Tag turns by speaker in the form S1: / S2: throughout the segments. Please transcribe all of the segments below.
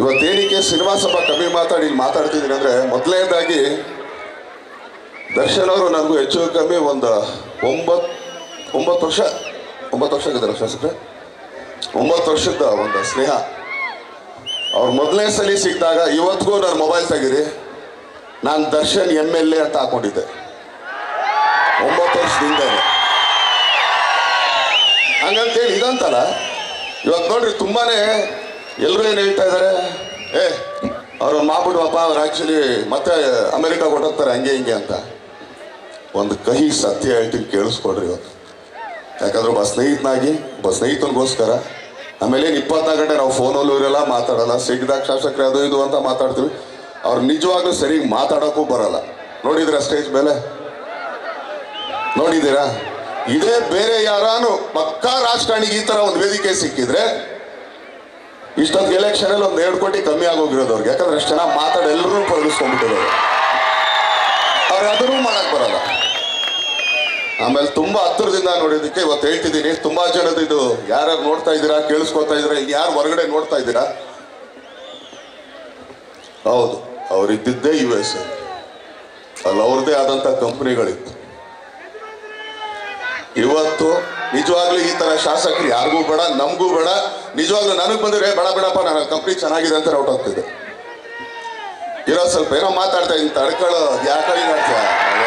S1: ಇವತ್ತೇನಕ್ಕೆ cinema ಸ್ವಲ್ಪ ಕಮ್ಮಿ ಮಾತಾಡಿ ಇಲ್ಲಿ ಮಾತಾಡ್ತಿದ್ದೀನಿ ಅಂದರೆ ಮೊದಲನೇದಾಗಿ ದರ್ಶನ್ ಅವರು ನನಗೂ ಹೆಚ್ಚು ಕಮ್ಮಿ ಒಂದು ಒಂಬತ್ತು ಒಂಬತ್ತು ವರ್ಷ ಒಂಬತ್ತು ವರ್ಷ ಆಗಿದ್ದಾರೆ ಶಾಸಕರೇ ಒಂಬತ್ತು ವರ್ಷದ ಒಂದು ಸ್ನೇಹ ಅವ್ರು ಮೊದಲನೇ ಸಲ ಸಿಕ್ಕಿದಾಗ ಇವತ್ತಿಗೂ ನನ್ನ ಮೊಬೈಲ್ ತೆಗೀರಿ ನಾನು ದರ್ಶನ್ ಎಮ್ ಎಲ್ ಎ ಅಂತ ಹಾಕೊಂಡಿದ್ದೆ ಒಂಬತ್ತು ವರ್ಷದಿಂದ ಹಂಗಂತೇಳಿ ಇದಂತಲ್ಲ ಇವತ್ತು ನೋಡ್ರಿ ತುಂಬಾನೇ ಎಲ್ಲರೂ ಏನು ಹೇಳ್ತಾ ಇದ್ದಾರೆ ಏ ಅವ್ರು ಮಾಡ್ಬಿಡುವಪ್ಪ ಅವ್ರು ಆ್ಯಕ್ಚುಲಿ ಮತ್ತೆ ಅಮೆರಿಕ ಕೊಟ್ಟೋಗ್ತಾರೆ ಹಂಗೆ ಹಿಂಗೆ ಅಂತ ಒಂದು ಕಹಿ ಸತ್ಯ ಹೇಳ್ತೀನಿ ಕೇಳಿಸ್ಕೊಡ್ರಿ ಇವತ್ತು ಯಾಕಂದ್ರೆ ಒಬ್ಬ ಸ್ನೇಹಿತನಾಗಿ ಒಬ್ಬ ಸ್ನೇಹಿತನಿಗೋಸ್ಕರ ಆಮೇಲೆ ಏನು ಇಪ್ಪತ್ನಾಲ್ಕು ಗಂಟೆ ನಾವು ಫೋನಲ್ಲೂ ಇರಲ್ಲ ಮಾತಾಡಲ್ಲ ಸಿಗ್ದಾಗ ಶಾಸಕರೇ ಅದು ಇದು ಅಂತ ಮಾತಾಡ್ತೀವಿ ಅವ್ರು ನಿಜವಾಗ್ಲೂ ಸರಿಯಾಗಿ ಮಾತಾಡೋಕ್ಕೂ ಬರಲ್ಲ ನೋಡಿದ್ರ ಸ್ಟೇಜ್ ಮೇಲೆ ನೋಡಿದ್ದೀರಾ ಇದೇ ಬೇರೆ ಯಾರಾನು ಪಕ್ಕಾ ರಾಜಕಾರಣಿಗೆ ಈ ತರ ಒಂದು ವೇದಿಕೆ ಸಿಕ್ಕಿದ್ರೆ ಇಷ್ಟೊಂದು ಎಲೆಕ್ಷನ್ ಅಲ್ಲಿ ಒಂದು ಎರಡು ಕೋಟಿ ಕಮ್ಮಿ ಆಗೋಗಿರೋದು ಅವ್ರಿಗೆ ಯಾಕಂದ್ರೆ ಅಷ್ಟು ಚೆನ್ನಾಗಿ ಮಾತಾಡಿ ಎಲ್ಲರೂ ಪೊರಗಿಸ್ಕೊಂಡ್ಬಿಟ್ಟಿರೋರು ಅವ್ರು ಅದನ್ನೂ ಮಾಡಕ್ ಬರಲ್ಲ ಆಮೇಲೆ ತುಂಬಾ ಹತ್ತಿರದಿಂದ ನೋಡಿದ್ದಕ್ಕೆ ಇವತ್ತು ಹೇಳ್ತಿದ್ದೀನಿ ತುಂಬಾ ಜನದ ಇದು ಯಾರ್ಯಾರು ನೋಡ್ತಾ ಇದ್ದೀರಾ ಕೇಳಿಸ್ಕೊತಾ ಇದ್ದೀರಾ ಇಲ್ಲಿ ಯಾರು ಹೊರಗಡೆ ನೋಡ್ತಾ ಇದ್ದೀರಾ ಹೌದು ಅವ್ರಿದ್ದಿದ್ದೇ ಯು ಎಸ್ ಅಲ್ಲಿ ಅವ್ರದ್ದೇ ಆದಂಥ ಕಂಪ್ನಿಗಳಿತ್ತು ಇವತ್ತು ನಿಜವಾಗ್ಲೂ ಈ ತರ ಶಾಸಕರು ಯಾರಿಗೂ ಬೇಡ ನಮಗೂ ಬೇಡ ನಿಜವಾಗ್ಲೂ ನನಗೆ ಬಂದ್ರೆ ಬೇಡ ಬೇಡಪ್ಪ ನನ್ನ ಕಂಪ್ನಿ ಚೆನ್ನಾಗಿದೆ ಅಂತ ಹೊರಟೋಗ್ತಿದ್ದೆ ಇರೋ ಸ್ವಲ್ಪ ಏನೋ ಮಾತಾಡ್ತಾ ಇದ್ದೀನಿ ತಡ್ಕೊಳ್ಳೋ ಯಾಕಳಿ ಮಾಡ್ತೀಯ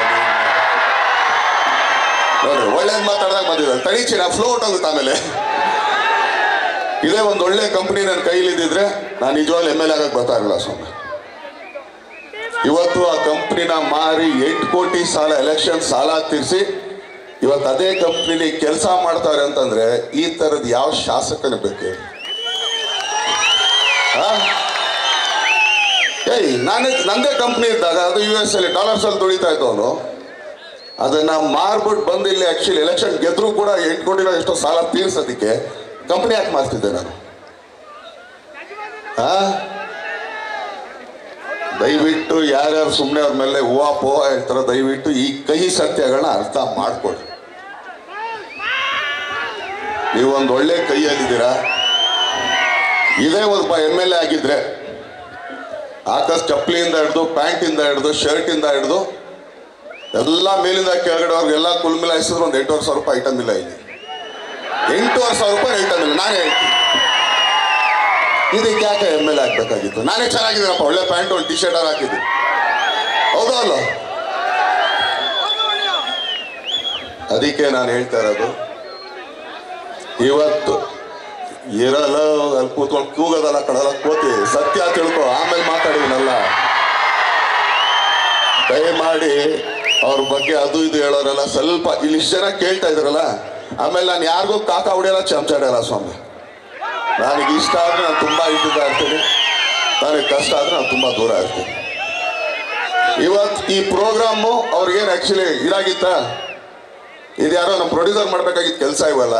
S1: ನೋಡ್ರಿ ಒಳ್ಳೇದು ಮಾತಾಡ್ದಾಗ ಬಂದಿದ್ದಾರೆ ತಡೀಚಿ ನಾ ಫ್ಲೋ ಹೊಟ್ಟೋಗುತ್ತೆ ಆಮೇಲೆ ಇದೇ ಒಂದು ಒಳ್ಳೆ ಕಂಪ್ನಿ ನನ್ನ ಕೈಲಿ ಇದ್ದಿದ್ರೆ ನಾನು ನಿಜವಾಗ್ಲೂ ಎಮ್ ಎಲ್ ಆಗಕ್ಕೆ ಬರ್ತಾ ಇರಲಿಲ್ಲ ಸ್ವಾಮಿ ಇವತ್ತು ಆ ಕಂಪ್ನಿನ ಮಾರಿ ಎಂಟು ಕೋಟಿ ಸಾಲ ಎಲೆಕ್ಷನ್ ಸಾಲ ತೀರಿಸಿ ಇವತ್ತು ಅದೇ ಕಂಪ್ನಿಲಿ ಕೆಲಸ ಮಾಡ್ತಾರೆ ಅಂತಂದ್ರೆ ಈ ತರದ ಯಾವ ಶಾಸಕನ ಬೇಕು ಹೇಳಿ? ಆ? ಏಯ್ ನಾನೇ ನಂದೇ ಕಂಪ್ನಿ ಇದ್ದಾಗ ಅದು ಯು ಎಸ್ ಅಲ್ಲಿ ಡಾಲರ್ಸ್ ಅಲ್ಲಿ ದುಡಿತಾ ಇದ್ದವನು ಅದನ್ನ ಮಾರ್ಬಿಟ್ಟು ಬಂದು ಇಲ್ಲಿ ಆಕ್ಚುಲಿ ಎಲೆಕ್ಷನ್ ಗೆದ್ರು ಕೂಡ ಎಂಟು ಕೋಟಿನ ಎಷ್ಟೋ ಸಾಲ ತೀರ್ಸೋದಕ್ಕೆ ಕಂಪ್ನಿ ಯಾಕೆ ಮಾಡ್ತಿದ್ದೆ ನಾನು ಆ ದಯವಿಟ್ಟು ಯಾರ್ಯಾರು ಸುಮ್ಮನೆ ಅವ್ರ ಮೇಲೆ ಹೂವ ಪೋವ ಹೇಳ್ತಾರೋ ದಯವಿಟ್ಟು ಈ ಕಹಿ ಸತ್ಯಗಳನ್ನ ಅರ್ಥ ಮಾಡ್ಕೊಳ್ಳಿ ನೀವೊಂದು ಒಳ್ಳೆ ಕೈಯಲ್ಲಿದ್ದೀರಾ ಇದೇ ಒಬ್ಬ ಎಮ್ ಎಲ್ ಎ ಆಗಿದ್ರೆ ಆಕಾಶ್ ಚಪ್ಪಲಿಯಿಂದ ಹಿಡಿದು ಪ್ಯಾಂಟಿಂದ ಹಿಡಿದು ಶರ್ಟಿಂದ ಹಿಡಿದು ಎಲ್ಲ ಮೇಲಿಂದ ಕೆಳಗಡೆ ಅವ್ರಿಗೆಲ್ಲ ಕುಲ್ ಮಿಲಾಯಿಸಿದ್ರು ಒಂದು ಎಂಟೂವರೆ ಸಾವಿರ ರೂಪಾಯಿ ಐಟಮ್ ಇಲ್ಲ ಇಲ್ಲಿ ಎಂಟೂವರೆ ಸಾವಿರ ರೂಪಾಯಿ ಐಟಮ್ ಇಲ್ಲ ನಾನೇ ಹೇಳ್ತೀನಿ ಇದಕ್ಕೆ ಯಾಕೆ ಎಮ್ ಎಲ್ ಆಗ್ಬೇಕಾಗಿತ್ತು ನಾನೇ ಚೆನ್ನಾಗಿದ್ದೀನಪ್ಪ ಒಳ್ಳೆ ಪ್ಯಾಂಟ್ ಒಂದು ಟಿ ಶರ್ಟ್ ಹಾಕಿದ್ದೀನಿ ಹೌದಾ ಅಲ್ಲ ಅದಕ್ಕೆ ನಾನು ಹೇಳ್ತಾ ಇರೋದು ಇವತ್ತು ಇರಲ್ಲ ಅಲ್ಲಿ ಕೂತ್ಕೊಂಡು ಕೂಗೋದಲ್ಲ ಕಡಲ ಕೋತಿ ಸತ್ಯ ತಿಳ್ಕೊ ಆಮೇಲೆ ಮಾತಾಡಿದ್ನಲ್ಲ ದಯಮಾಡಿ ಅವ್ರ ಬಗ್ಗೆ ಅದು ಇದು ಹೇಳೋರಲ್ಲ ಸ್ವಲ್ಪ ಇಲ್ಲಿ ಇಷ್ಟು ಜನ ಕೇಳ್ತಾ ಇದ್ರಲ್ಲ ಆಮೇಲೆ ನಾನು ಯಾರಿಗೂ ಕಾಕ ಹೊಡೆಯಲ್ಲ ಚಮಚ ಹೊಡೆಯಲ್ಲ ಸ್ವಾಮಿ ನನಗೆ ಇಷ್ಟ ಆದ್ರೆ ನಾನು ತುಂಬಾ ಇದ್ದಿದ್ದ ಇರ್ತೀನಿ ನನಗೆ ಕಷ್ಟ ಆದ್ರೆ ನಾನು ತುಂಬಾ ದೂರ ಇರ್ತೀನಿ ಇವತ್ತು ಈ ಪ್ರೋಗ್ರಾಮು ಅವ್ರಿಗೇನು ಆಕ್ಚುಲಿ ಇದಾಗಿತ್ತ ಇದು ಯಾರೋ ನಮ್ಮ ಪ್ರೊಡ್ಯೂಸರ್ ಮಾಡ್ಬೇಕಾಗಿದ್ದ ಕೆಲಸ ಇವಲ್ಲ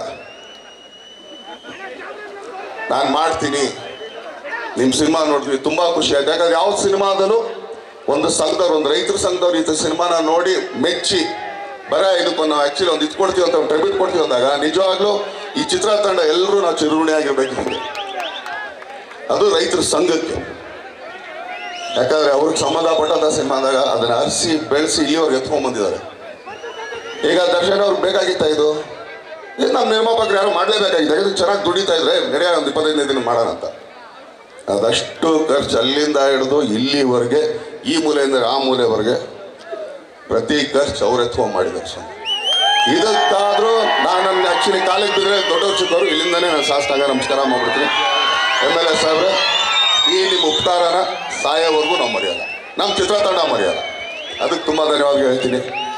S1: ನಾನು ಮಾಡ್ತೀನಿ ನಿಮ್ಮ ಸಿನಿಮಾ ನೋಡ್ತೀವಿ ತುಂಬಾ ಖುಷಿ ಆಯ್ತು ಯಾಕಂದ್ರೆ ಯಾವ ಸಿನಿಮಾದಲ್ಲೂ ಒಂದು ಸಂಘದವ್ರು ಒಂದು ರೈತರ ಸಂಘದವ್ರು ಇಂಥ ಸಿನಿಮಾನ ನೋಡಿ ಮೆಚ್ಚಿ ಬರ ಇದಕ್ಕೆ ನಾವು ಆಕ್ಚುಲಿ ಒಂದು ಇದು ಕೊಡ್ತೀವಿ ಅಂತ ಟ್ರಿಬ್ಯೂಟ್ ಕೊಡ್ತೀವಿ ಅಂದಾಗ ನಿಜವಾಗ್ಲೂ ಈ ಚಿತ್ರತಂಡ ಎಲ್ಲರೂ ನಾವು ಚಿರುಣಿ ಆಗಿರ್ಬೇಕಿದೆ ಅದು ರೈತರ ಸಂಘಕ್ಕೆ ಯಾಕಂದ್ರೆ ಅವ್ರಿಗೆ ಸಂಬಂಧಪಟ್ಟಂತ ಸಿನಿಮಾದಾಗ ಅದನ್ನ ಅರಿಸಿ ಬೆಳೆಸಿ ಇಲ್ಲಿವರೆಗೆ ಎತ್ಕೊಂಡ್ ಬಂದಿದ್ದಾರೆ ಈಗ ದರ್ಶನ್ ಅವ್ರಿಗೆ ಬೇಕಾಗಿತ್ತ ಇದು ಇದು ನಮ್ಮ ನಿರ್ಮಾಪಕರು ಯಾರು ಮಾಡಲೇಬೇಕಾಗಿದೆ ಇದು ಚೆನ್ನಾಗಿ ದುಡಿತಾ ಇದ್ರೆ ನಡೆಯ ಒಂದು ಇಪ್ಪತ್ತೈದನೇ ದಿನ ಮಾಡೋಣ ಅಂತ ಅದಷ್ಟು ಖರ್ಚು ಅಲ್ಲಿಂದ ಹಿಡಿದು ಇಲ್ಲಿವರೆಗೆ ಈ ಮೂಲೆಯಿಂದ ಆ ಮೂಲೆವರೆಗೆ ಪ್ರತಿ ಖರ್ಚು ಅವ್ರು ಎತ್ಕೊಂಡ್ ಮಾಡಿದ್ದಾರೆ ಸ್ವಾಮಿ ಇದಕ್ಕಾದ್ರೂ ನಾನು ಆಕ್ಚುಲಿ ಕಾಲೇಜ್ ಬಿದ್ದರೆ ದೊಡ್ಡವ್ರು ಚಿಕ್ಕವರು ಇಲ್ಲಿಂದನೇ ನಾನು ಶಾಸ್ತ್ರಾಂಗ ನಮಸ್ಕಾರ ಮಾಡ್ಬಿಡ್ತೀನಿ ಎಮ್ ಎಲ್ ಎ ಸಾಹೇಬ್ರೆ ಈ ನಿಮ್ಮ ಉಪಕಾರನ ಸಾಯೋವರೆಗೂ ನಾವು ಮರೆಯಲ್ಲ ನಮ್ಮ ಚಿತ್ರತಂಡ ಮರೆಯಲ್ಲ ಅದಕ್ಕೆ ತುಂಬ ಧನ್ಯವಾದ ಹೇಳ್ತೀನಿ